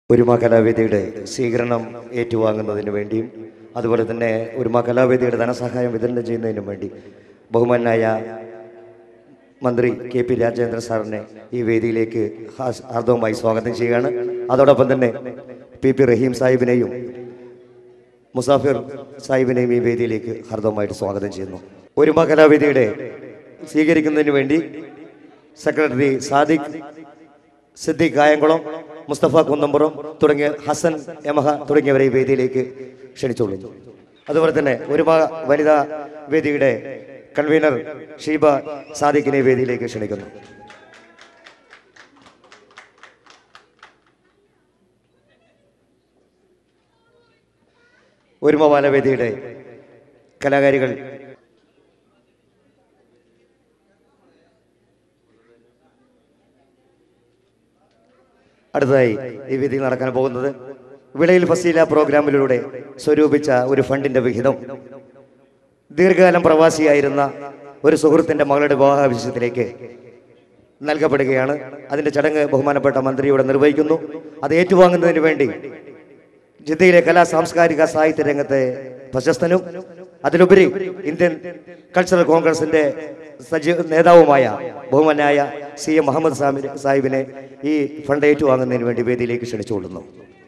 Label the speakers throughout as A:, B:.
A: ഒരുമ കലാവേദിയുടെ സ്വീകരണം ഏറ്റുവാങ്ങുന്നതിന് വേണ്ടിയും അതുപോലെ തന്നെ ഒരുമ കലാവേദിയുടെ ധനസഹായം വിതരണം ചെയ്യുന്നതിനും വേണ്ടി ബഹുമാനായ മന്ത്രി കെ പി രാജേന്ദ്ര സാറിനെ ഈ വേദിയിലേക്ക് ഹാസ്- ഹാർദവമായി സ്വാഗതം ചെയ്യുകയാണ് അതോടൊപ്പം തന്നെ പി പി റഹീം സാഹിബിനെയും മുസാഫിർ സാഹിബിനെയും ഈ വേദിയിലേക്ക് ഹാർദവമായിട്ട് സ്വാഗതം ചെയ്യുന്നു ഒരുമ കലാവേദിയുടെ സ്വീകരിക്കുന്നതിന് വേണ്ടി സെക്രട്ടറി സാദിഖ് സിദ്ദിഖ് കായംകുളം മുസ്തഫ കുന്നമ്പുറം തുടങ്ങിയ ഹസൻ യമഹ തുടങ്ങിയവരെ ഈ വേദിയിലേക്ക് ക്ഷണിച്ചുകൊള്ളുന്നു അതുപോലെ തന്നെ ഒരുമ വനിതാ വേദിയുടെ കൺവീനർ ഷീബ സാദിഖിനെ വേദിയിലേക്ക് ക്ഷണിക്കുന്നു ഒരുമ ബാലവേദിയുടെ കലാകാരികൾ അടുത്തതായി ഈ വേദിയിൽ നടക്കാൻ പോകുന്നത് വിളയിൽ ഫസീല പ്രോഗ്രാമിലൂടെ സ്വരൂപിച്ച ഒരു ഫണ്ടിന്റെ വിഹിതം ദീർഘകാലം പ്രവാസിയായിരുന്ന ഒരു സുഹൃത്തിന്റെ മകളുടെ വിവാഹാവശ്യത്തിലേക്ക് നൽകപ്പെടുകയാണ് അതിന്റെ ചടങ്ങ് ബഹുമാനപ്പെട്ട മന്ത്രിയോടെ നിർവഹിക്കുന്നു അത് ഏറ്റുവാങ്ങുന്നതിന് വേണ്ടി ജിദ്ദയിലെ കലാ സാംസ്കാരിക സാഹിത്യ രംഗത്തെ പ്രശസ്തനും അതിലുപരി ഇന്ത്യൻ കൾച്ചറൽ കോൺഗ്രസിന്റെ സജീവ നേതാവുമായ ബഹുമാനായ സി എം മുഹമ്മദ് സാമി- സാഹിബിനെ ഈ ഫണ്ട് ഏറ്റുവാങ്ങുന്നതിന് വേണ്ടി വേദിയിലേക്ക് ക്ഷണിച്ചുകൊള്ളുന്നു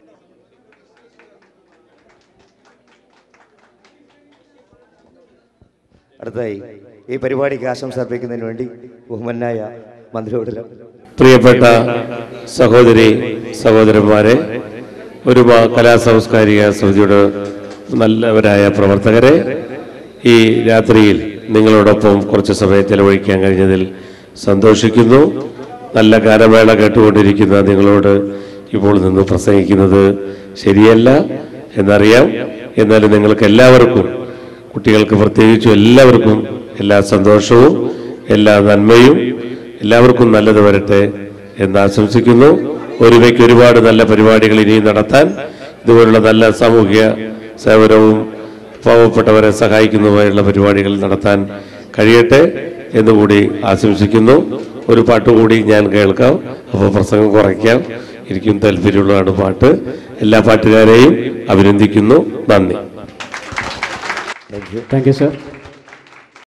A: അടുത്തായി ഈ പരിപാടിക്ക് ആശംസ അർപ്പിക്കുന്നതിന് വേണ്ടി ബഹുമാനായ മന്ത്രിയോട്
B: പ്രിയപ്പെട്ട സഹോദരി സഹോദരന്മാരെ ഒരു കലാ സാംസ്കാരിക സമിതിയുടെ നല്ലവരായ പ്രവർത്തകരെ ഈ രാത്രിയിൽ നിങ്ങളോടൊപ്പം കുറച്ച് സമയം ചെലവഴിക്കാൻ കഴിഞ്ഞതിൽ സന്തോഷിക്കുന്നു നല്ല ഗാനമേള കേട്ടുകൊണ്ടിരിക്കുന്ന നിങ്ങളോട് ഇപ്പോൾ നിന്ന് പ്രസംഗിക്കുന്നത് ശരിയല്ല എന്നറിയാം എന്നാലും നിങ്ങൾക്ക് എല്ലാവർക്കും കുട്ടികൾക്ക് പ്രത്യേകിച്ചും എല്ലാവർക്കും എല്ലാ സന്തോഷവും എല്ലാ നന്മയും എല്ലാവർക്കും നല്ലത് വരട്ടെ എന്ന് ആശംസിക്കുന്നു ഒരുമയ്ക്ക് ഒരുപാട് നല്ല പരിപാടികൾ ഇനിയും നടത്താൻ ഇതുപോലുള്ള നല്ല സാമൂഹിക സേവനവും പാവപ്പെട്ടവരെ സഹായിക്കുന്നതുമായുള്ള പരിപാടികൾ നടത്താൻ കഴിയട്ടെ എന്നുകൂടി ആശംസിക്കുന്നു ഒരു പാട്ട് കൂടി ഞാൻ കേൾക്കാം അപ്പോൾ പ്രസംഗം കുറയ്ക്കാം എനിക്കും താല്പര്യമുള്ളതാണ് പാട്ട് എല്ലാ പാട്ടുകാരെയും അഭിനന്ദിക്കുന്നു നന്ദി
A: thank you
C: thank you sir